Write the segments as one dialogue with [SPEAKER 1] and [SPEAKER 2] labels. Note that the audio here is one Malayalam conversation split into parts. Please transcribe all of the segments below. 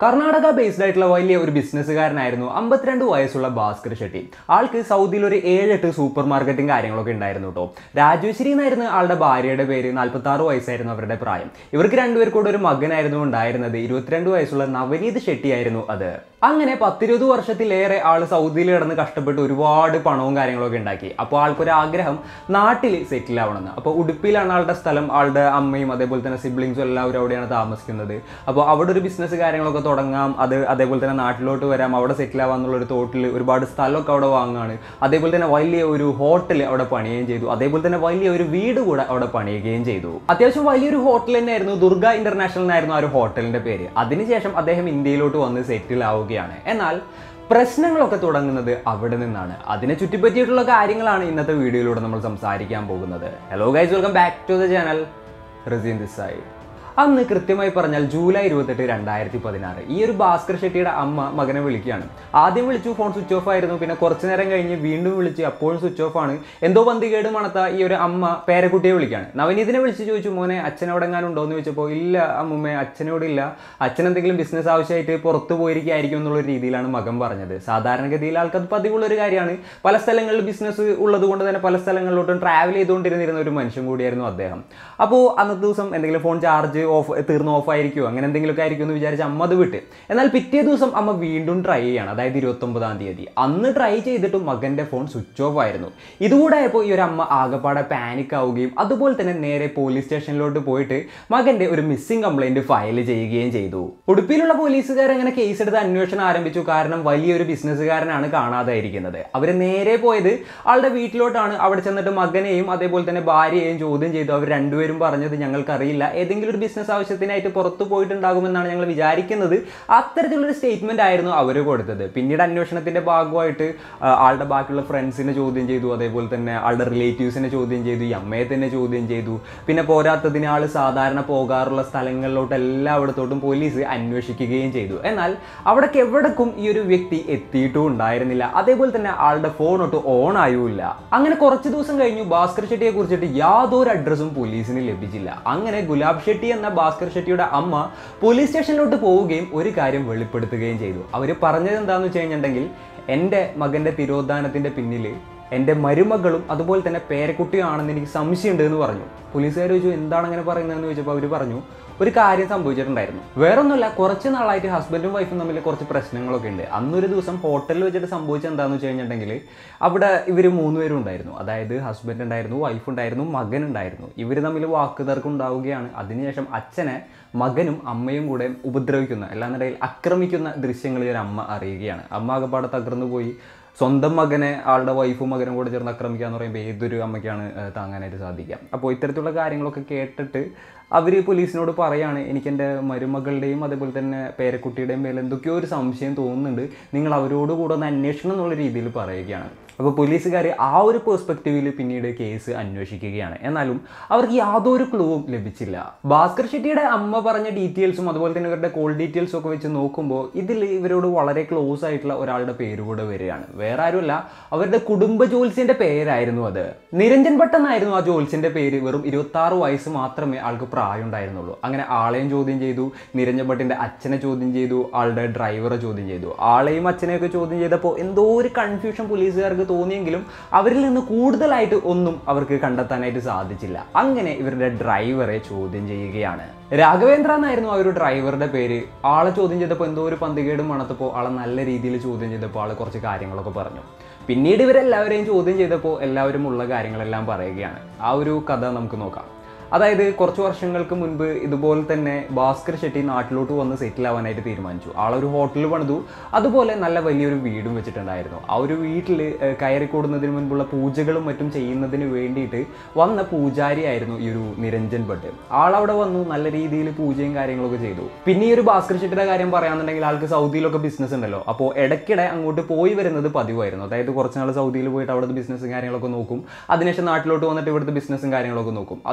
[SPEAKER 1] കർണാടക ബേസ്ഡ് ആയിട്ടുള്ള വലിയ ഒരു ബിസിനസ്സുകാരനായിരുന്നു അമ്പത്തിരണ്ട് വയസ്സുള്ള ഭാസ്കർ ഷെട്ടി ആൾക്ക് സൗദിയിൽ ഒരു ഏഴെട്ട് സൂപ്പർ മാർക്കറ്റും കാര്യങ്ങളൊക്കെ ഉണ്ടായിരുന്നു കേട്ടോ രാജേശ്വരി എന്നായിരുന്നു ആളുടെ ഭാര്യയുടെ പേര് നാൽപ്പത്തി ആറ് വയസ്സായിരുന്നു അവരുടെ പ്രായം ഇവർക്ക് രണ്ടുപേർ കൂടെ ഒരു മകനായിരുന്നു ഉണ്ടായിരുന്നത് ഇരുപത്തിരണ്ട് വയസ്സുള്ള നവനീത് ഷെട്ടി ആയിരുന്നു അത് അങ്ങനെ പത്തിരുപത് വർഷത്തിലേറെ ആൾ സൗദിയിൽ കിടന്ന് കഷ്ടപ്പെട്ട് ഒരുപാട് പണവും കാര്യങ്ങളൊക്കെ ഉണ്ടാക്കി അപ്പോൾ ആൾക്കൊരു ആഗ്രഹം നാട്ടിൽ സെറ്റിൽ ആവണമെന്ന് അപ്പോൾ ഉടുപ്പിയിലാണ് ആളുടെ സ്ഥലം ആളുടെ അമ്മയും അതേപോലെ തന്നെ സിബ്ലിങ്സും എല്ലാവരും അവിടെയാണ് താമസിക്കുന്നത് അപ്പോൾ അവിടെ ഒരു ബിസിനസ് കാര്യങ്ങളൊക്കെ തുടങ്ങാം അത് അതേപോലെ തന്നെ നാട്ടിലോട്ട് വരാം അവിടെ സെറ്റിൽ ആവാന്നുള്ള ഒരു തോട്ടിൽ ഒരുപാട് സ്ഥലമൊക്കെ അവിടെ വാങ്ങുകയാണ് അതേപോലെ തന്നെ വലിയ ഒരു ഹോട്ടൽ അവിടെ പണിയുകയും ചെയ്തു അതേപോലെ തന്നെ വലിയ ഒരു വീട് കൂടെ അവിടെ പണിയുകയും ചെയ്തു അത്യാവശ്യം വലിയൊരു ഹോട്ടൽ തന്നെയായിരുന്നു ദുർഗ ഇന്റർനാഷണൽ എന്നായിരുന്നു ആ ഒരു ഹോട്ടലിന്റെ പേര് അതിനുശേഷം അദ്ദേഹം ഇന്ത്യയിലോട്ട് വന്ന് സെറ്റിൽ ആവുകയാണ് എന്നാൽ പ്രശ്നങ്ങളൊക്കെ തുടങ്ങുന്നത് അവിടെ നിന്നാണ് അതിനെ ചുറ്റിപ്പറ്റിയിട്ടുള്ള കാര്യങ്ങളാണ് ഇന്നത്തെ വീഡിയോയിലൂടെ നമ്മൾ സംസാരിക്കാൻ പോകുന്നത് hello guys welcome back to the channel Razeen ദിസായി അന്ന് കൃത്യമായി പറഞ്ഞാൽ ജൂലൈ ഇരുപത്തെട്ട് രണ്ടായിരത്തി പതിനാറ് ഈ ഒരു ഭാസ്കർ ഷെട്ടിയുടെ അമ്മ മകനെ വിളിക്കുകയാണ് ആദ്യം വിളിച്ചു ഫോൺ സ്വിച്ച് ഓഫ് ആയിരുന്നു പിന്നെ കുറച്ചു നേരം കഴിഞ്ഞ് വീണ്ടും വിളിച്ച് അപ്പോഴും സ്വിച്ച് ഓഫ് ആണ് എന്തോ പന്തികേട് മണത്ത ഈ ഒരു അമ്മ പേരക്കുട്ടിയെ വിളിക്കുകയാണ് നവനീതിനെ വിളിച്ച് ചോദിച്ചു മോനെ അച്ഛൻ അവിടെ എങ്ങാനും ഉണ്ടോ എന്ന് ചോദിച്ചപ്പോൾ ഇല്ല അമ്മുമ്മേ അച്ഛനോട് ഇല്ല അച്ഛൻ എന്തെങ്കിലും ബിസിനസ് ആവശ്യമായിട്ട് പുറത്തു പോയിരിക്കായിരിക്കും എന്നുള്ള രീതിയിലാണ് മകൻ പറഞ്ഞത് സാധാരണഗതിയിൽ ആൾക്കത് പതിവുള്ള ഒരു കാര്യമാണ് പല സ്ഥലങ്ങളിൽ ബിസിനസ് ഉള്ളത് കൊണ്ട് തന്നെ പല സ്ഥലങ്ങളിലോട്ടും ട്രാവൽ ചെയ്തുകൊണ്ടിരുന്നിരുന്ന ഒരു മനുഷ്യൻ കൂടിയായിരുന്നു അദ്ദേഹം അപ്പോൾ അന്നത്തെ ദിവസം എന്തെങ്കിലും ഫോൺ ചാർജ് ഓഫ് തീർന്ന് ഓഫ് ആയിരിക്കുമോ അങ്ങനെ എന്തെങ്കിലുമൊക്കെ ആയിരിക്കും എന്ന് വിചാരിച്ച് അമ്മ അത് വിട്ട് എന്നാൽ പിറ്റേ ദിവസം അമ്മ വീണ്ടും ട്രൈ ചെയ്യാണ് അതായത് ഇരുപത്തൊമ്പതാം തീയതി അന്ന് ട്രൈ ചെയ്തിട്ടും മകൻ്റെ ഫോൺ സ്വിച്ച് ഓഫ് ആയിരുന്നു ഇതുകൂടെ ആയപ്പോൾ ഈ ഒരു അമ്മ ആകെപ്പാടെ പാനിക് ആവുകയും അതുപോലെ തന്നെ നേരെ പോലീസ് സ്റ്റേഷനിലോട്ട് പോയിട്ട് മകൻ്റെ ഒരു മിസ്സിംഗ് കംപ്ലൈൻറ്റ് ഫയൽ ചെയ്യുകയും ചെയ്തു ഉടുപ്പിയിലുള്ള പോലീസുകാർ അങ്ങനെ കേസ് എടുത്ത് അന്വേഷണം ആരംഭിച്ചു കാരണം വലിയൊരു ബിസിനസ്സുകാരനാണ് കാണാതായിരിക്കുന്നത് അവർ നേരെ പോയത് ആളുടെ വീട്ടിലോട്ടാണ് അവിടെ ചെന്നിട്ട് മകനെയും അതേപോലെ തന്നെ ഭാര്യയെയും ചോദ്യം ചെയ്തു അവർ രണ്ടുപേരും പറഞ്ഞത് ഞങ്ങൾക്കറിയില്ല ഏതെങ്കിലും ഒരു ബിസിനസ് ആവശ്യത്തിനായിട്ട് പുറത്തു പോയിട്ടുണ്ടാകുമെന്നാണ് ഞങ്ങൾ വിചാരിക്കുന്നത് അത്തരത്തിലുള്ളൊരു സ്റ്റേറ്റ്മെന്റ് ആയിരുന്നു അവർ കൊടുത്തത് പിന്നീട് അന്വേഷണത്തിന്റെ ഭാഗമായിട്ട് ആ, ആളുടെ ബാക്കിയുള്ള ഫ്രണ്ട്സിനെ ചോദ്യം ചെയ്തു അതേപോലെ തന്നെ ആളുടെ റിലേറ്റീവ്സിനെ ചോദ്യം ചെയ്തു ഈ അമ്മയെ തന്നെ ചോദ്യം ചെയ്തു പിന്നെ പോരാത്തതിന് ആൾ സാധാരണ പോകാറുള്ള സ്ഥലങ്ങളിലോട്ട് എല്ലായിടത്തോട്ടും പോലീസ് അന്വേഷിക്കുകയും ചെയ്തു എന്നാൽ അവിടേക്ക് എവിടേക്കും ഈ ഒരു വ്യക്തി എത്തിയിട്ടും ഉണ്ടായിരുന്നില്ല അതേപോലെ തന്നെ ആളുടെ ഫോൺ ഒട്ട് ഓൺ ആയുമില്ല അങ്ങനെ കുറച്ച് ദിവസം കഴിഞ്ഞു ഭാസ്കർ ഷെട്ടിയെ കുറിച്ചിട്ട് യാതൊരു അഡ്രസ്സും പോലീസിന് ലഭിച്ചില്ല അങ്ങനെ ഗുലാബ് ഷെട്ടി എന്ന ഭാസ്കർ ഷെട്ടിയുടെ അമ്മ പോലീസ് സ്റ്റേഷനിലോട്ട് പോവുകയും ഒരു കാര്യം വെളിപ്പെടുത്തുകയും ചെയ്തു അവർ പറഞ്ഞത് എന്താണെന്ന് വെച്ച് കഴിഞ്ഞിട്ടുണ്ടെങ്കിൽ എൻ്റെ മകൻ്റെ തിരോധാനത്തിൻ്റെ പിന്നിൽ എൻ്റെ മരുമകളും അതുപോലെ തന്നെ പേരക്കുട്ടിയും ആണെന്ന് എനിക്ക് സംശയമുണ്ട് എന്ന് പറഞ്ഞു പോലീസുകാർ ചോദിച്ചു എന്താണ് അങ്ങനെ പറയുന്നതെന്ന് ചോദിച്ചപ്പോൾ അവർ പറഞ്ഞു ഒരു കാര്യം സംഭവിച്ചിട്ടുണ്ടായിരുന്നു വേറൊന്നുമല്ല കുറച്ച് നാളായിട്ട് ഹസ്ബൻഡും വൈഫും തമ്മിൽ കുറച്ച് പ്രശ്നങ്ങളൊക്കെ ഉണ്ട് അന്നൊരു ദിവസം ഹോട്ടലിൽ വെച്ചിട്ട് സംഭവിച്ചത് എന്താണെന്ന് വെച്ച് കഴിഞ്ഞിട്ടുണ്ടെങ്കിൽ അവിടെ ഇവർ മൂന്നുപേരും ഉണ്ടായിരുന്നു അതായത് ഹസ്ബൻഡ് ഉണ്ടായിരുന്നു വൈഫ് ഉണ്ടായിരുന്നു മകൻ ഉണ്ടായിരുന്നു ഇവർ തമ്മിൽ വാക്കുതർക്കം ഉണ്ടാവുകയാണ് അതിനുശേഷം അച്ഛനെ മകനും അമ്മയും കൂടെ ഉപദ്രവിക്കുന്ന എല്ലാന്നിടയിൽ ആക്രമിക്കുന്ന ദൃശ്യങ്ങൾ ഈ ഒരു അമ്മ അറിയുകയാണ് അമ്മ ആകപ്പാടെ തകർന്നു പോയി സ്വന്തം മകനെ ആളുടെ വൈഫും മകനും കൂടെ ചേർന്ന് ആക്രമിക്കുക എന്ന് പറയുമ്പോൾ ഏതൊരു അമ്മയ്ക്കാണ് ഏഹ്, താങ്ങാനായിട്ട് സാധിക്കുക അപ്പോൾ ഇത്തരത്തിലുള്ള കാര്യങ്ങളൊക്കെ കേട്ടിട്ട് അവർ പോലീസിനോട് പറയാണ് എനിക്ക് എൻ്റെ മരുമകളുടെയും അതേപോലെ തന്നെ പേരക്കുട്ടിയുടെയും മേലെ എന്തൊക്കെയോ ഒരു സംശയം തോന്നുന്നുണ്ട് നിങ്ങൾ അവരോട് കൂടെ ഒന്ന് അന്വേഷണം എന്നുള്ള രീതിയിൽ പറയുകയാണ് അപ്പോൾ പോലീസുകാർ ആ ഒരു പെർസ്പെക്റ്റീവിൽ പിന്നീട് കേസ് അന്വേഷിക്കുകയാണ് എന്നാലും അവർക്ക് യാതൊരു ക്ലൂവും ലഭിച്ചില്ല ഭാസ്കർ ഷെട്ടിയുടെ അമ്മ പറഞ്ഞ ഡീറ്റെയിൽസും അതുപോലെ തന്നെ ഇവരുടെ കോൾ ഡീറ്റെയിൽസും ഒക്കെ വെച്ച് നോക്കുമ്പോൾ ഇതിൽ ഇവരോട് വളരെ ക്ലോസ് ആയിട്ടുള്ള ഒരാളുടെ പേര് കൂടെ വരികയാണ് വേറെ ആരുമല്ല അവരുടെ കുടുംബ ജോത്സ്യന്റെ പേരായിരുന്നു അത് നിരഞ്ജൻ ഭട്ട് എന്നായിരുന്നു ആ ജോത്സ്യന്റെ പേര് വെറും ഇരുപത്തി ആറ് വയസ്സ് മാത്രമേ ആൾക്ക് പ്രായം ഉണ്ടായിരുന്നുള്ളൂ അങ്ങനെ ആളെയും ചോദ്യം ചെയ്തു നിരഞ്ജൻ ഭട്ടിന്റെ അച്ഛനെ ചോദ്യം ചെയ്തു ആളുടെ ഡ്രൈവറെ ചോദ്യം ചെയ്തു ആളെയും അച്ഛനെയൊക്കെ ചോദ്യം ചെയ്തപ്പോൾ എന്തോ ഒരു കൺഫ്യൂഷൻ പോലീസുകാർക്ക് തോന്നിയെങ്കിലും അവരിൽ നിന്ന് കൂടുതലായിട്ട് ഒന്നും അവർക്ക് കണ്ടെത്താനായിട്ട് സാധിച്ചില്ല അങ്ങനെ ഇവരുടെ ഡ്രൈവറെ ചോദ്യം ചെയ്യുകയാണ് രാഘവേന്ദ്ര എന്നായിരുന്നു ആ ഒരു ഡ്രൈവറുടെ പേര് ആളെ ചോദ്യം ചെയ്തപ്പോൾ എന്തോ ഒരു പന്തികേടും മണത്തപ്പോൾ ആളെ നല്ല രീതിയിൽ ചോദ്യം ചെയ്തപ്പോൾ ആൾ കുറച്ച് കാര്യങ്ങളൊക്കെ പറഞ്ഞു പിന്നീട് ഇവരെല്ലാവരെയും ചോദ്യം ചെയ്തപ്പോൾ എല്ലാവരും ഉള്ള കാര്യങ്ങളെല്ലാം പറയുകയാണ് ആ ഒരു കഥ നമുക്ക് നോക്കാം അതായത് കുറച്ച് വർഷങ്ങൾക്ക് മുൻപ് ഇതുപോലെ തന്നെ ഭാസ്കർ ഷെട്ടി നാട്ടിലോട്ട് വന്ന് സെറ്റിൽ ആവാനായിട്ട് തീരുമാനിച്ചു ആളൊരു ഹോട്ടൽ പണിതു അതുപോലെ നല്ല വലിയൊരു വീടും വെച്ചിട്ടുണ്ടായിരുന്നു ആ ഒരു വീട്ടിൽ കയറി കൂടുന്നതിന് മുൻപുള്ള പൂജകളും മറ്റും ചെയ്യുന്നതിന് വേണ്ടിയിട്ട് വന്ന പൂജാരിയായിരുന്നു ഈ ഒരു നിരഞ്ജൻ ഭട്ട് ആളവിടെ വന്നു നല്ല രീതിയിൽ പൂജയും കാര്യങ്ങളൊക്കെ ചെയ്തു പിന്നെ ഈ ഒരു ഭാസ്കർ ഷെട്ടിയുടെ കാര്യം പറയാന്നുണ്ടെങ്കിൽ ആൾക്ക് സൗദിയിലൊക്കെ ബിസിനസ് ഉണ്ടല്ലോ അപ്പോൾ ഇടയ്ക്കിടെ അങ്ങോട്ട് പോയി വരുന്നത് പതിവായിരുന്നു അതായത് കുറച്ച് നാൾ സൗദിയിൽ പോയിട്ട് അവിടുത്തെ ബിസിനസ്സും കാര്യങ്ങളൊക്കെ നോക്കും അതിനുശേഷം നാട്ടിലോട്ട് വന്നിട്ട് ഇവിടുത്തെ ബിസിനസ്സും കാര്യങ്ങളൊക്കെ നോക്കും അതുകൊണ്ട്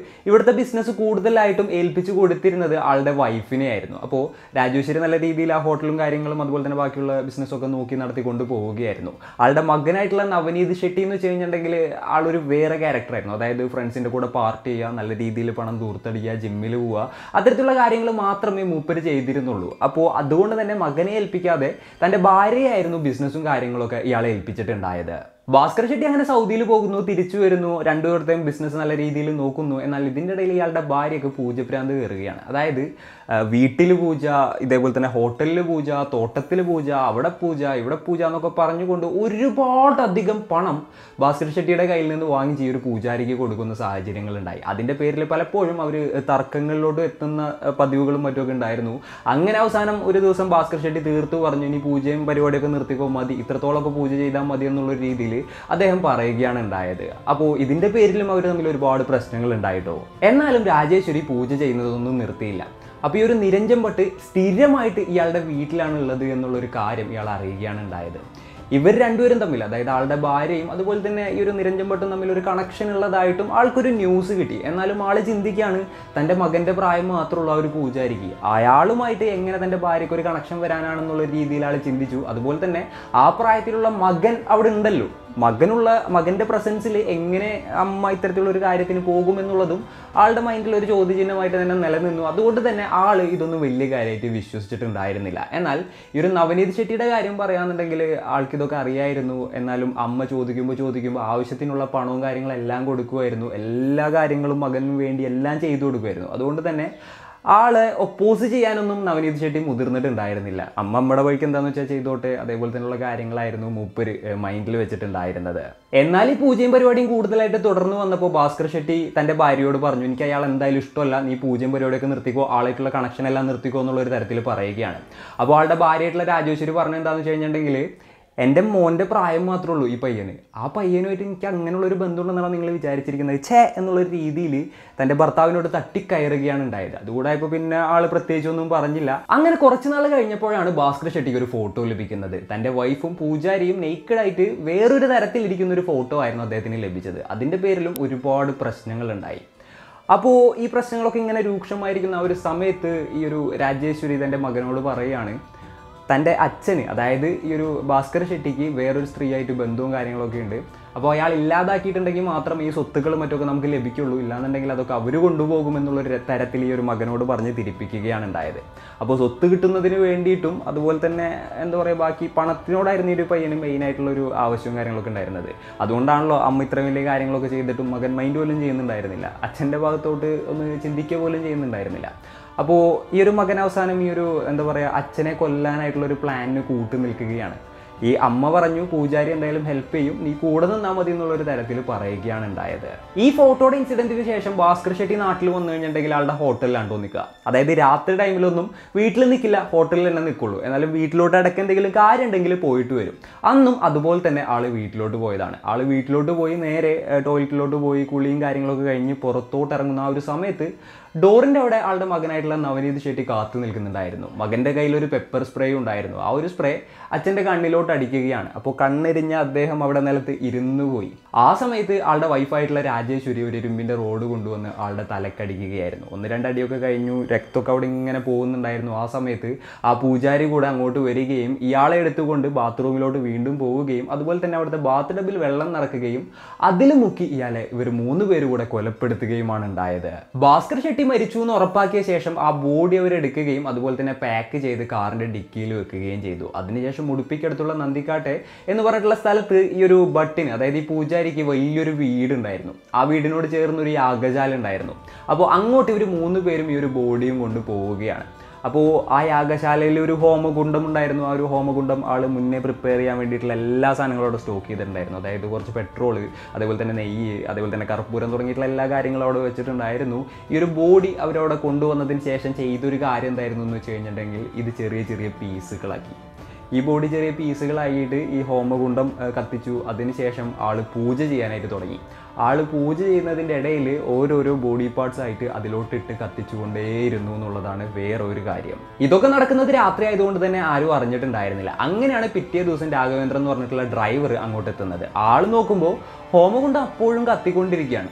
[SPEAKER 1] ഇവിടുത്തെ ബിസിനസ് കൂടുതലായിട്ടും ഏൽപ്പിച്ചു കൊടുത്തിരുന്നത് ആളുടെ വൈഫിനെ ആയിരുന്നു അപ്പോൾ രാജേശ്വരി നല്ല രീതിയിൽ ആ ഹോട്ടലും കാര്യങ്ങളും അതുപോലെ തന്നെ ബാക്കിയുള്ള ബിസിനസ്സൊക്കെ നോക്കി നടത്തിക്കൊണ്ട് പോവുകയായിരുന്നു ആളുടെ മകനായിട്ടുള്ള നവനീത് ഷെട്ടി എന്ന് വെച്ച് കഴിഞ്ഞിട്ടുണ്ടെങ്കിൽ ആളൊരു വേറെ ക്യാരക്ടറായിരുന്നു അതായത് ഫ്രണ്ട്സിൻ്റെ കൂടെ പാർട്ടി ചെയ്യുക നല്ല രീതിയിൽ പണം ദൂർത്തടിക്കുക ജിമ്മിൽ പോവുക അത്തരത്തിലുള്ള കാര്യങ്ങൾ മാത്രമേ മൂപ്പര് ചെയ്തിരുന്നുള്ളൂ അപ്പോൾ അതുകൊണ്ട് തന്നെ മകനെ ഏൽപ്പിക്കാതെ തൻ്റെ ഭാര്യയായിരുന്നു ബിസിനസ്സും കാര്യങ്ങളൊക്കെ ഇയാളെ ഏൽപ്പിച്ചിട്ടുണ്ടായത് ഭാസ്കർ ഷെട്ടി അങ്ങനെ സൗദിയിൽ പോകുന്നു തിരിച്ചു വരുന്നു രണ്ടുപേരുടെയും ബിസിനസ് നല്ല രീതിയിൽ നോക്കുന്നു എന്നാൽ ഇതിൻ്റെ ഇടയിൽ ഇയാളുടെ ഭാര്യയ്ക്ക് പൂജഭ്രാന്ത് കയറുകയാണ് അതായത് വീട്ടിൽ പൂജ ഇതേപോലെ തന്നെ ഹോട്ടലിൽ പൂജ തോട്ടത്തിൽ പൂജ അവിടെ പൂജ ഇവിടെ പൂജ എന്നൊക്കെ പറഞ്ഞുകൊണ്ട് ഒരുപാട് അധികം പണം ഭാസ്കർ ഷെട്ടിയുടെ കയ്യിൽ നിന്ന് വാങ്ങിച്ച് ഈ ഒരു പൂജാരിക്ക് കൊടുക്കുന്ന സാഹചര്യങ്ങളുണ്ടായി അതിൻ്റെ പേരിൽ പലപ്പോഴും അവർ തർക്കങ്ങളിലോട്ട് എത്തുന്ന ഏഹ്, പതിവുകളും മറ്റുമൊക്കെ ഉണ്ടായിരുന്നു അങ്ങനെ അവസാനം ഒരു ദിവസം ഭാസ്കർ ഷെട്ടി തീർത്തു പറഞ്ഞു ഇനി പൂജയും പരിപാടിയൊക്കെ നിർത്തിക്കോ മതി ഇത്രത്തോളമൊക്കെ പൂജ ചെയ്താൽ മതി എന്നുള്ള രീതിയിൽ അദ്ദേഹം പറയുകയാണ് ഉണ്ടായത് അപ്പോൾ ഇതിൻ്റെ പേരിലും അവർ തമ്മിൽ ഒരുപാട് പ്രശ്നങ്ങൾ ഉണ്ടായിട്ടോ എന്നാലും രാജേശ്വരി പൂജ ചെയ്യുന്നതൊന്നും നിർത്തിയില്ല അപ്പോൾ ഈ ഒരു നിരഞ്ജൻ ഭട്ട് സ്ഥിരമായിട്ട് ഇയാളുടെ വീട്ടിലാണ് ഉള്ളത് എന്നുള്ളൊരു കാര്യം ഇയാൾ അറിയുകയാണ് ഉണ്ടായത് ഇവർ രണ്ടുപേരും തമ്മിൽ അതായത് ആളുടെ ഭാര്യയും അതുപോലെ തന്നെ ഈ ഒരു നിരഞ്ജൻ ഭട്ടും തമ്മിൽ ഒരു കണക്ഷൻ ഉള്ളതായിട്ടും ആൾക്കൊരു ന്യൂസ് കിട്ടി എന്നാലും ആൾ ചിന്തിക്കുകയാണ് തൻ്റെ മകൻ്റെ പ്രായം മാത്രമുള്ള ആ ഒരു പൂജാരിക്ക് അയാളുമായിട്ട് എങ്ങനെ തൻ്റെ ഭാര്യയ്ക്ക് ഒരു കണക്ഷൻ വരാനാണെന്നുള്ള രീതിയിൽ ആൾ ചിന്തിച്ചു അതുപോലെ തന്നെ ആ പ്രായത്തിലുള്ള മകൻ അവിടെ ഉണ്ടല്ലോ മകനുള്ള മകൻ്റെ പ്രസൻസിൽ എങ്ങനെ അമ്മ ഇത്തരത്തിലുള്ള ഒരു കാര്യത്തിന് പോകുമെന്നുള്ളതും ആളുടെ മൈൻഡിൽ ഒരു ചോദ്യചിഹ്നമായിട്ട് തന്നെ നിലനിന്നു അതുകൊണ്ട് തന്നെ ആൾ ഇതൊന്നും വലിയ കാര്യമായിട്ട് വിശ്വസിച്ചിട്ടുണ്ടായിരുന്നില്ല എന്നാൽ ഈ ഒരു നവനീത് ഷെട്ടിയുടെ കാര്യം പറയാന്നുണ്ടെങ്കിൽ ആൾക്ക് ഇതൊക്കെ അറിയായിരുന്നു എന്നാലും അമ്മ ചോദിക്കുമ്പോൾ ചോദിക്കുമ്പോൾ ആവശ്യത്തിനുള്ള പണവും കാര്യങ്ങളെല്ലാം കൊടുക്കുമായിരുന്നു എല്ലാ കാര്യങ്ങളും മകന് വേണ്ടി എല്ലാം ചെയ്തു കൊടുക്കുമായിരുന്നു അതുകൊണ്ട് തന്നെ ആളെ ഒപ്പോസ് ചെയ്യാനൊന്നും നവനീത് ഷെട്ടി മുതിർന്നിട്ടുണ്ടായിരുന്നില്ല അമ്മ അമ്മയുടെ വഴിക്ക് എന്താണെന്ന് വെച്ചാൽ ചെയ്തോട്ടെ അതേപോലെ തന്നെയുള്ള കാര്യങ്ങളായിരുന്നു മൂപ്പര് മൈൻഡിൽ വെച്ചിട്ടുണ്ടായിരുന്നത് എന്നാൽ ഈ പൂജയും പരിപാടിയും കൂടുതലായിട്ട് തുടർന്ന് വന്നപ്പോൾ ഭാസ്കർ ഷെട്ടി തൻ്റെ ഭാര്യയോട് പറഞ്ഞു എനിക്ക് അയാൾ എന്തായാലും ഇഷ്ടമല്ല നീ പൂജയും പരിപാടിയൊക്കെ നിർത്തിക്കോ ആളായിട്ടുള്ള കണക്ഷൻ എല്ലാം നിർത്തിക്കോ എന്നുള്ള ഒരു തരത്തിൽ പറയുകയാണ് അപ്പോൾ ആളുടെ ഭാര്യയായിട്ടുള്ള രാജേശ്വരി പറഞ്ഞ എന്താണെന്ന് വെച്ച് കഴിഞ്ഞിട്ടുണ്ടെങ്കിൽ എൻ്റെ മോൻ്റെ പ്രായം മാത്രമേ ഉള്ളൂ ഈ പയ്യന് ആ പയ്യനുമായിട്ട് എനിക്ക് അങ്ങനെയുള്ള ഒരു ബന്ധമുണ്ടെന്നാണ് നിങ്ങൾ വിചാരിച്ചിരിക്കുന്നത് ഛേ എന്നുള്ളൊരു രീതിയിൽ തൻ്റെ ഭർത്താവിനോട് തട്ടിക്കയറുകയാണ് ഉണ്ടായത് അതുകൂടായപ്പോൾ പിന്നെ ആൾ പ്രത്യേകിച്ചൊന്നും പറഞ്ഞില്ല അങ്ങനെ കുറച്ച് നാൾ കഴിഞ്ഞപ്പോഴാണ് ഭാസ്കർ ഷെട്ടിക്ക് ഒരു ഫോട്ടോ ലഭിക്കുന്നത് തൻ്റെ വൈഫും പൂജാരിയും നെയ്ക്കഡായിട്ട് വേറൊരു തരത്തിലിരിക്കുന്ന ഒരു ഫോട്ടോ ആയിരുന്നു അദ്ദേഹത്തിന് ലഭിച്ചത് അതിൻ്റെ പേരിലും ഒരുപാട് പ്രശ്നങ്ങളുണ്ടായി അപ്പോൾ ഈ പ്രശ്നങ്ങളൊക്കെ ഇങ്ങനെ രൂക്ഷമായിരിക്കുന്ന ആ ഒരു സമയത്ത് ഈ ഒരു രാജേശ്വരി തൻ്റെ മകനോട് പറയുകയാണ് തൻ്റെ അച്ഛന് അതായത് ഈ ഒരു ഭാസ്കർ ഷെട്ടിക്ക് വേറൊരു സ്ത്രീയായിട്ട് ബന്ധവും കാര്യങ്ങളൊക്കെ ഉണ്ട് അപ്പോൾ അയാൾ ഇല്ലാതാക്കിയിട്ടുണ്ടെങ്കിൽ മാത്രം ഈ സ്വത്തുക്കളും മറ്റൊക്കെ നമുക്ക് ലഭിക്കുള്ളൂ ഇല്ലാന്നുണ്ടെങ്കിൽ അതൊക്കെ അവർ കൊണ്ടുപോകുമെന്നുള്ളൊരു തരത്തിൽ ഈ ഒരു മകനോട് പറഞ്ഞ് തിരിപ്പിക്കുകയാണ് ഉണ്ടായത് അപ്പോൾ സ്വത്ത് കിട്ടുന്നതിന് വേണ്ടിയിട്ടും അതുപോലെ തന്നെ എന്താ പറയുക ബാക്കി പണത്തിനോടായിരുന്നു ഈ ഒരു പയ്യന് മെയിനായിട്ടുള്ള ഒരു ആവശ്യവും കാര്യങ്ങളൊക്കെ ഉണ്ടായിരുന്നത് അതുകൊണ്ടാണല്ലോ അമ്മ ഇത്ര വലിയ കാര്യങ്ങളൊക്കെ ചെയ്തിട്ടും മകൻ മൈൻഡ് പോലും ചെയ്യുന്നുണ്ടായിരുന്നില്ല അച്ഛൻ്റെ ഭാഗത്തോട്ട് ഒന്ന് ചിന്തിക്കുക പോലും ചെയ്യുന്നുണ്ടായിരുന്നില്ല അപ്പോൾ ഈ ഒരു മകൻ അവസാനം ഈ ഒരു എന്താ പറയുക അച്ഛനെ കൊല്ലാനായിട്ടുള്ള ഒരു പ്ലാനിന് കൂട്ടു നിൽക്കുകയാണ് ഈ അമ്മ പറഞ്ഞു പൂജാരി എന്തായാലും ഹെൽപ്പ് ചെയ്യും നീ കൂടെ നിന്നാൽ മതി എന്നുള്ളൊരു തരത്തിൽ പറയുകയാണ് ഉണ്ടായത് ഈ ഫോട്ടോയുടെ ഇൻസിഡന്റിന് ശേഷം ഭാസ്കർ ഷെട്ടി നാട്ടിൽ വന്നു കഴിഞ്ഞിട്ടുണ്ടെങ്കിൽ ആളുടെ ഹോട്ടലിലാണ് കേട്ടോ നിൽക്കുക അതായത് രാത്രി ടൈമിലൊന്നും വീട്ടിൽ നിൽക്കില്ല ഹോട്ടലിൽ തന്നെ നിൽക്കുള്ളൂ എന്നാലും വീട്ടിലോട്ട് ഇടയ്ക്ക് എന്തെങ്കിലും കാര്യം ഉണ്ടെങ്കിൽ പോയിട്ട് വരും അന്നും അതുപോലെ തന്നെ ആള് വീട്ടിലോട്ട് പോയതാണ് ആള് വീട്ടിലോട്ട് പോയി നേരെ ടോയ്ലറ്റിലോട്ട് പോയി കുളിയും കാര്യങ്ങളൊക്കെ കഴിഞ്ഞ് പുറത്തോട്ട് ഇറങ്ങുന്ന ആ ഒരു സമയത്ത് ഡോറിൻ്റെ അവിടെ ആളുടെ മകനായിട്ടുള്ള നവനീത് ഷെട്ടി കാത്തു നിൽക്കുന്നുണ്ടായിരുന്നു മകൻ്റെ കയ്യിൽ ഒരു പെപ്പർ സ്പ്രേ ഉണ്ടായിരുന്നു ആ ഒരു സ്പ്രേ അച്ഛൻ്റെ കണ്ണിലോട്ട് അടിക്കുകയാണ് അപ്പോൾ കണ്ണെരിഞ്ഞ അദ്ദേഹം അവിടെ നിലത്ത് ഇരുന്നു പോയി ആ സമയത്ത് ആളുടെ വൈഫായിട്ടുള്ള രാജേശ്വരി ഒരു ഇരുമ്പിൻ്റെ റോഡ് കൊണ്ടുവന്ന് ആളുടെ തലക്കടിക്കുകയായിരുന്നു ഒന്ന് രണ്ടടിയൊക്കെ കഴിഞ്ഞു രക്തമൊക്കെ അവിടെ ഇങ്ങനെ പോകുന്നുണ്ടായിരുന്നു ആ സമയത്ത് ആ പൂജാരി കൂടെ അങ്ങോട്ട് വരികയും ഇയാളെ എടുത്തുകൊണ്ട് ബാത്റൂമിലോട്ട് വീണ്ടും പോവുകയും അതുപോലെ തന്നെ അവിടുത്തെ ബാത്ത് ടബിൽ വെള്ളം നിറക്കുകയും അതിൽ മുക്കി ഇയാളെ ഇവർ മൂന്ന് പേര് കൂടെ കൊലപ്പെടുത്തുകയുമാണ് ഉണ്ടായത് ഭാസ്കർ ഷെട്ടി മരിച്ചു എന്ന് ഉറപ്പാക്കിയ ശേഷം ആ ബോഡി അവർ എടുക്കുകയും അതുപോലെ തന്നെ പാക്ക് ചെയ്ത് കാറിന്റെ ഡിക്കിയിൽ വെക്കുകയും ചെയ്തു അതിനുശേഷം ഉടുപ്പിക്കടുത്തുള്ള നന്ദിക്കാട്ടെ എന്ന് പറഞ്ഞിട്ടുള്ള സ്ഥലത്ത് ഈ ഒരു ഭട്ടിന് അതായത് ഈ പൂജാരിക്ക് വലിയൊരു വീടുണ്ടായിരുന്നു ആ വീടിനോട് ചേർന്ന് ഒരു യാഗശാല ഉണ്ടായിരുന്നു അപ്പോൾ അങ്ങോട്ട് ഇവർ മൂന്ന് പേരും ഈ ഒരു ബോഡിയും കൊണ്ട് പോവുകയാണ് അപ്പോൾ ആ യാഗശാലയിൽ ഒരു ഹോമകുണ്ഡം ഉണ്ടായിരുന്നു ആ ഒരു ഹോമകുണ്ഡം ആൾ മുന്നേ പ്രിപ്പയർ ചെയ്യാൻ വേണ്ടിയിട്ടുള്ള എല്ലാ സാധനങ്ങളും അവിടെ സ്റ്റോക്ക് ചെയ്തിട്ടുണ്ടായിരുന്നു അതായത് കുറച്ച് പെട്രോൾ അതേപോലെ തന്നെ നെയ്യ് അതേപോലെ തന്നെ കർപ്പൂരം തുടങ്ങിയിട്ടുള്ള എല്ലാ കാര്യങ്ങളും അവിടെ വെച്ചിട്ടുണ്ടായിരുന്നു ഈ ഒരു ബോഡി അവരവിടെ കൊണ്ടുവന്നതിന് ശേഷം ചെയ്തൊരു കാര്യം എന്തായിരുന്നു എന്ന് വെച്ച് കഴിഞ്ഞിട്ടുണ്ടെങ്കിൽ ഇത് ചെറിയ ചെറിയ പീസുകളാക്കി ഈ ബോഡി ചെറിയ പീസുകളായിട്ട് ഈ ഹോമകുണ്ഡം ആ, കത്തിച്ചു അതിനുശേഷം ആൾ പൂജ ചെയ്യാനായിട്ട് തുടങ്ങി ആൾ പൂജ ചെയ്യുന്നതിൻ്റെ ഇടയിൽ ഓരോരോ ബോഡി പാർട്സ് ആയിട്ട് അതിലോട്ടിട്ട് കത്തിച്ചുകൊണ്ടേയിരുന്നു എന്നുള്ളതാണ് വേറൊരു കാര്യം ഇതൊക്കെ നടക്കുന്നത് രാത്രി ആയതുകൊണ്ട് തന്നെ ആരും അറിഞ്ഞിട്ടുണ്ടായിരുന്നില്ല അങ്ങനെയാണ് പിറ്റേ ദിവസം രാഘവേന്ദ്രൻ എന്ന് പറഞ്ഞിട്ടുള്ള ഡ്രൈവർ അങ്ങോട്ട് എത്തുന്നത് ആൾ നോക്കുമ്പോൾ ഹോമകുണ്ഡം അപ്പോഴും കത്തിക്കൊണ്ടിരിക്കുകയാണ്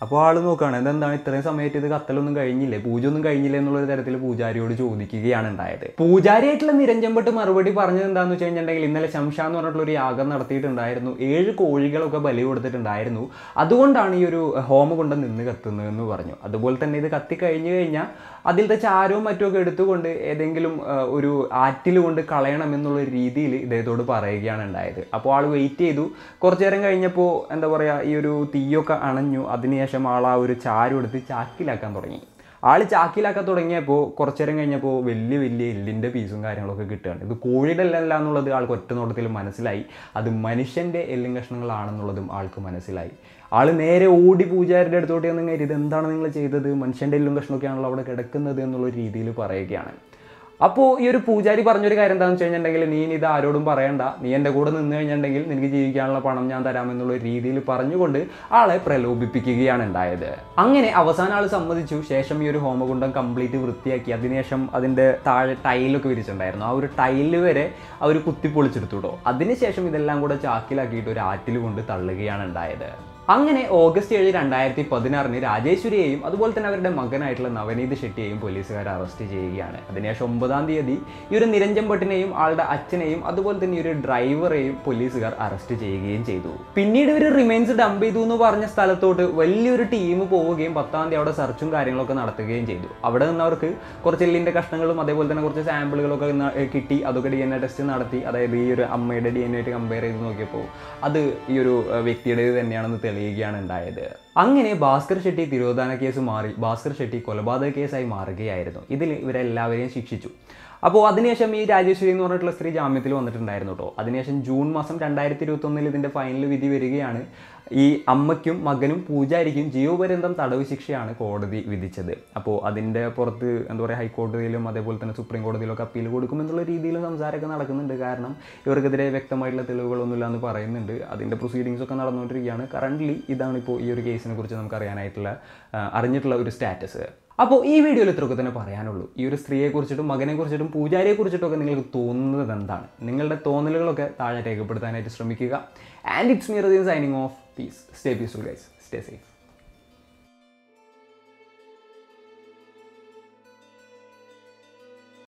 [SPEAKER 1] അപ്പോൾ ആൾ നോക്കുകയാണ് ഇതെന്താണ് ഇത്രയും സമയത്ത് ഇത് കത്തലൊന്നും കഴിഞ്ഞില്ലേ പൂജ ഒന്നും കഴിഞ്ഞില്ലേ എന്നുള്ളൊരു തരത്തിൽ പൂജാരിയോട് ചോദിക്കുകയാണ് ഉണ്ടായത് പൂജാരിയായിട്ടുള്ള നിരഞ്ജൻപട്ട് മറുപടി പറഞ്ഞത് എന്താണെന്ന് വെച്ച് കഴിഞ്ഞിട്ടുണ്ടെങ്കിൽ ഇന്നലെ ശംഷ എന്ന് പറഞ്ഞിട്ടുള്ള ഒരു യാഗം നടത്തിയിട്ടുണ്ടായിരുന്നു ഏഴ് കോഴികളൊക്കെ ബലി കൊടുത്തിട്ടുണ്ടായിരുന്നു അതുകൊണ്ടാണ് ഈ ഒരു ഹോമം കൊണ്ട് നിന്ന് കത്തുന്നതെന്ന് പറഞ്ഞു അതുപോലെ തന്നെ ഇത് കത്തി കഴിഞ്ഞു കഴിഞ്ഞാൽ അതിലത്തെ ചാരവും മറ്റുമൊക്കെ എടുത്തുകൊണ്ട് ഏതെങ്കിലും ആ, ഒരു ആറ്റിൽ കൊണ്ട് കളയണം എന്നുള്ള രീതിയിൽ ഇദ്ദേഹത്തോട് പറയുകയാണ് ഉണ്ടായത് അപ്പോൾ ആൾ വെയിറ്റ് ചെയ്തു കുറച്ചു നേരം കഴിഞ്ഞപ്പോൾ എന്താ പറയുക ഈ ഒരു തീയൊക്കെ അണഞ്ഞു അതിനുശേഷം ആൾ ആ ഒരു ചാരം എടുത്ത് ചാക്കിലാക്കാൻ തുടങ്ങി ആൾ ചാക്കിലാക്കാൻ തുടങ്ങിയപ്പോൾ കുറച്ചു നേരം കഴിഞ്ഞപ്പോൾ വലിയ വലിയ എല്ലിൻ്റെ പീസും കാര്യങ്ങളൊക്കെ കിട്ടുകയാണ് ഇത് കോഴിയുടെ എല്ലല്ല എന്നുള്ളത് ആൾക്ക് ഒറ്റ നോട്ടത്തിൽ മനസ്സിലായി അത് മനുഷ്യൻ്റെ എല്ലും കഷ്ണങ്ങളാണെന്നുള്ളതും ആൾക്ക് മനസ്സിലായി ആൾ നേരെ ഓടി പൂജാരിയുടെ അടുത്തോട്ട് വന്ന് കയറി ഇത് എന്താണ് നിങ്ങൾ ചെയ്തത് മനുഷ്യൻ്റെ എല്ലും കഷ്ണമൊക്കെയാണല്ലോ അവിടെ കിടക്കുന്നത് എന്നുള്ള രീതിയിൽ പറയുകയാണ് അപ്പോൾ ഈ ഒരു പൂജാരി പറഞ്ഞൊരു കാര്യം എന്താണെന്ന് വെച്ച് കഴിഞ്ഞിട്ടുണ്ടെങ്കിൽ നീ ഇനി ഇത് ആരോടും പറയണ്ട നീ എൻ്റെ കൂടെ നിന്ന് കഴിഞ്ഞിട്ടുണ്ടെങ്കിൽ നിനക്ക് ജീവിക്കാനുള്ള പണം ഞാൻ തരാമെന്നുള്ള രീതിയിൽ പറഞ്ഞുകൊണ്ട് ആളെ പ്രലോഭിപ്പിക്കുകയാണ് ഉണ്ടായത് അങ്ങനെ അവസാനം ആൾ സമ്മതിച്ചു ശേഷം ഈ ഒരു ഹോമകുണ്ടം കംപ്ലീറ്റ് വൃത്തിയാക്കി അതിനുശേഷം അതിൻ്റെ താഴെ ടൈലൊക്കെ വിരിച്ചിട്ടുണ്ടായിരുന്നു ആ ഒരു ടൈല് വരെ അവർ കുത്തിപ്പൊളിച്ചെടുത്തുട്ടോ അതിനുശേഷം ഇതെല്ലാം കൂടെ ചാക്കിലാക്കിയിട്ട് ഒരു ആറ്റിൽ കൊണ്ട് തള്ളുകയാണ് ഉണ്ടായത് അങ്ങനെ ഓഗസ്റ്റ് ഏഴ് രണ്ടായിരത്തി പതിനാറിന് രാജേശ്വരിയെയും അതുപോലെ തന്നെ അവരുടെ മകനായിട്ടുള്ള നവനീത് ഷെട്ടിയെയും പോലീസുകാർ അറസ്റ്റ് ചെയ്യുകയാണ് അതിനുശേഷം ഒമ്പതാം തീയതി ഈ ഒരു നിരഞ്ജൻ ഭട്ടിനെയും ആളുടെ അച്ഛനെയും അതുപോലെ തന്നെ ഈ ഒരു ഡ്രൈവറെയും പോലീസുകാർ അറസ്റ്റ് ചെയ്യുകയും ചെയ്തു പിന്നീട് ഇവർ റിമൈൻസ് ഡംപ് ചെയ്തു എന്ന് പറഞ്ഞ സ്ഥലത്തോട്ട് വലിയൊരു ടീം പോവുകയും പത്താം തീയതി അവിടെ സെർച്ചും കാര്യങ്ങളൊക്കെ നടത്തുകയും ചെയ്തു അവിടെ നിന്നവർക്ക് കുറച്ച് എല്ലിൻ്റെ കഷ്ണങ്ങളും അതേപോലെ തന്നെ കുറച്ച് സാമ്പിളുകളൊക്കെ ന- കിട്ടി അതൊക്കെ ഡി എൻ എ ടെസ്റ്റ് നടത്തി അതായത് ഈ ഒരു അമ്മയുടെ ഡി എൻ എ ആയിട്ട് കമ്പയർ ചെയ്ത് നോക്കിയപ്പോൾ അത് ഈ ഒരു ഏഹ്, വ്യക്തിയുടേത് തന്നെയാണെന്ന് തെളിയുകയാണ് ഉണ്ടായത് അങ്ങനെ ഭാസ്കർ ഷെട്ടി തിരോധാന കേസ് മാറി ഭാസ്കർ ഷെട്ടി കൊലപാതക കേസായി മാറുകയായിരുന്നു ഇതിൽ ഇവരെല്ലാവരെയും ശിക്ഷിച്ചു അപ്പോൾ അതിനുശേഷം ഈ രാജേശ്വരി എന്ന് പറഞ്ഞിട്ടുള്ള സ്ത്രീ ജാമ്യത്തിൽ വന്നിട്ടുണ്ടായിരുന്നു കേട്ടോ അതിനുശേഷം ജൂൺ മാസം രണ്ടായിരത്തി ഇരുപത്തൊന്നിൽ ഇതിൻ്റെ ഫൈനൽ വിധി വരികയാണ് ഈ അമ്മയ്ക്കും മകനും പൂജാരിക്കും ജീവപര്യന്തം തടവ് ശിക്ഷയാണ് കോടതി വിധിച്ചത് അപ്പോൾ അതിൻ്റെ പുറത്ത് എന്താ പറയുക ഹൈക്കോടതിയിലും അതേപോലെ തന്നെ സുപ്രീം കോടതിയിലൊക്കെ അപ്പീൽ കൊടുക്കുമെന്നുള്ള രീതിയിലും സംസാരമൊക്കെ നടക്കുന്നുണ്ട് കാരണം ഇവർക്കെതിരെ വ്യക്തമായിട്ടുള്ള തെളിവുകളൊന്നുമില്ല എന്ന് പറയുന്നുണ്ട് അതിൻ്റെ പ്രൊസീഡിങ്സ് ഒക്കെ നടന്നുകൊണ്ടിരിക്കുകയാണ് കറൻ്റ്ലി ഇതാണ് ഇപ്പോൾ ഈ ഒരു കേസിനെ കുറിച്ച് നമുക്ക് അറിയാനായിട്ടുള്ള ആ, അറിഞ്ഞിട്ടുള്ള ഒരു സ്റ്റാറ്റസ് അപ്പോൾ ഈ വീഡിയോയിൽ ഇത്രയൊക്കെ തന്നെ പറയാനുള്ളൂ ഈ ഒരു സ്ത്രീയെ കുറിച്ചിട്ടും മകനെ കുറിച്ചിട്ടും പൂജാരിയെ കുറിച്ചിട്ടും ഒക്കെ നിങ്ങൾക്ക് തോന്നുന്നത് എന്താണ് നിങ്ങളുടെ തോന്നലുകളൊക്കെ താഴെ രേഖപ്പെടുത്താനായിട്ട് ശ്രമിക്കുക and it's me Radeen signing off peace stay peaceful guys stay safe